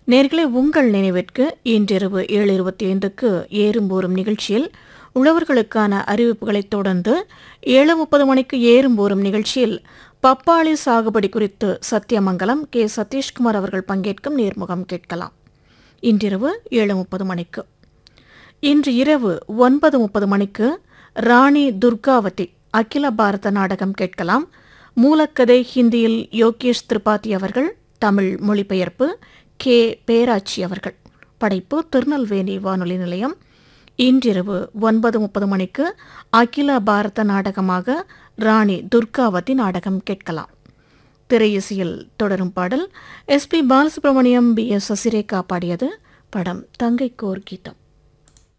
நேர்களே உங்கள் நினைவிற்கு இன்றிரவு ஏழு இருபத்தி ஐந்துக்கு ஏறும் ஊறும் நிகழ்ச்சியில் உழவர்களுக்கான அறிவிப்புகளைத் தொடர்ந்து ஏழு முப்பது மணிக்கு ஏறும் ஊறும் நிகழ்ச்சியில் பப்பாளி சாகுபடி குறித்து சத்தியமங்கலம் கே சதீஷ்குமார் அவர்கள் பங்கேற்கும் நேர்முகம் கேட்கலாம் இன்றிரவு ஏழு முப்பது மணிக்கு இன்று இரவு ஒன்பது முப்பது மணிக்கு ராணி துர்காவதி அகில பாரத நாடகம் கேட்கலாம் மூலக்கதை ஹிந்தியில் யோகேஷ் திரிபாதி அவர்கள் தமிழ் மொழிபெயர்ப்பு கே பேராட்சி அவர்கள் படைப்பு திருநெல்வேலி வானொலி நிலையம் இன்றிரவு ஒன்பது முப்பது மணிக்கு அகில பாரத நாடகமாக ராணி துர்காவதி நாடகம் கேட்கலாம் திரையிசையில் தொடரும் பாடல் S P Balasubramaniam P S Sasirekha பாடியது படம் தங்கைக்கோர் கீதம்